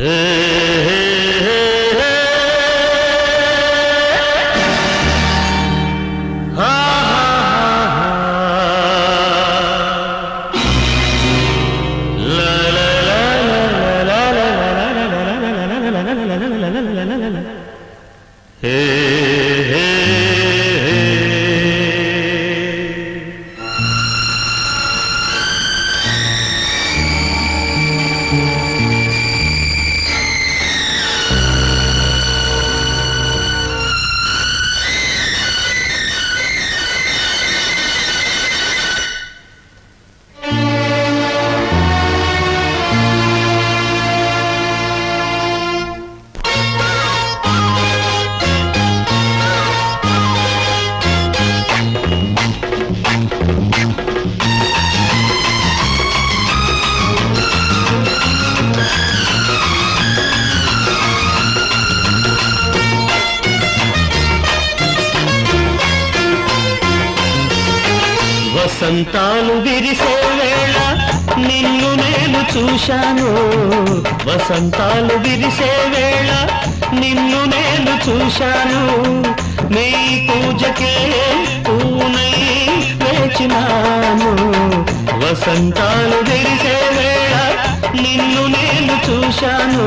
వసంతాలు విరిసే వేళ నిన్ను నేను చూశాను వసంతాలు విరిసే వేళ నిన్ను నేను చూశాను నీ పూజకే పూనై వేచినాను వసంతాలు విరిసే వేళ నిన్ను నేను చూశాను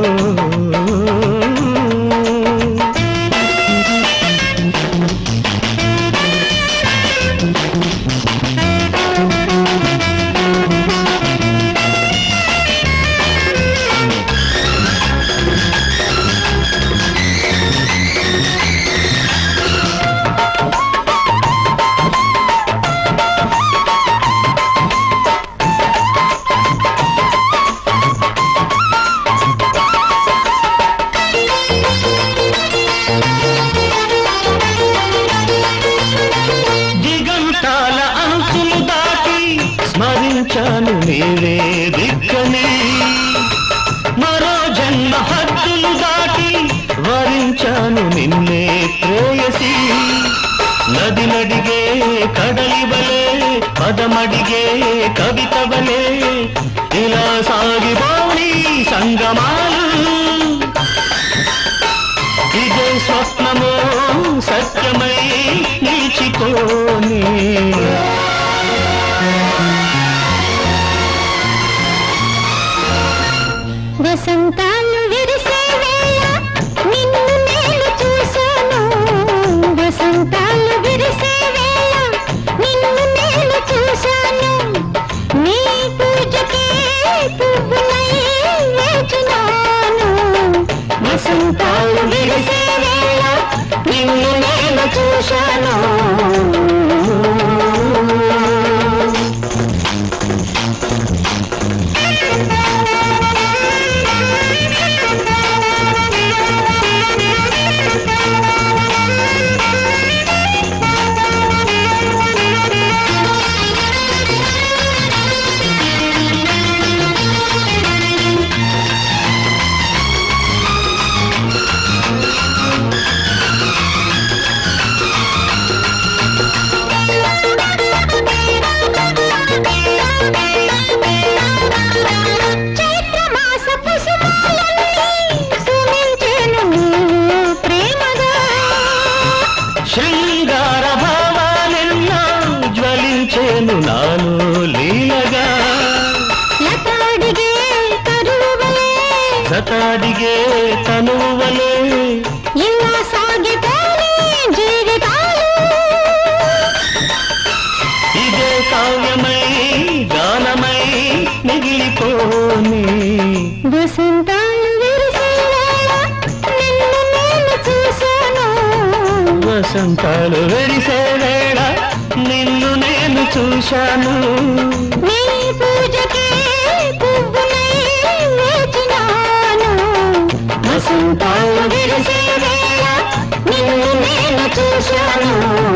దిగంతాల అంచులు దాటి స్మరించాను నీవే దిక్కని మరో జన్మ హద్దులు దాటి వరించాను నిన్నే ప్రేయసి నది నడిగే కడలి వలే పదమడిగే కవిత వలే ఇలా సాగిపోని సంగమాలు ఇదే స్వప్నమో సత్యమై నిలిచిపోని వసంతాలు విరిసే వేళ నిన్ను నేను చూశాను వసంతాలు విరిసే వేళ నిన్ను నేను చూశాను నీ పూజకే పువ్వులై వేచినాను వసంతాలు విరిసే వేళ నిన్ను నేను చూశాను చైత్రమాస కుసుమాలన్నీ సుమించెను నీవు ప్రేమగా శృంగార భావాలెన్నో జ్వలించేను నాలో లీలగా లతాడిగే కరువలే సతాడిగే తనువలే ఇలా సాగిపోని జీవితాలు ఇదే కావ్యమై గానమై మిగిలిపోని వసంతాలు విరిసే వేళ నిన్ను నేను చూశాను వసంతాలు వెరిసే వేళ నిన్ను నేను చూశాను నీ పూజకే పువ్వులై వేచినాను వసంతాలు విరిసే వేళ నిన్ను నేను చూశాను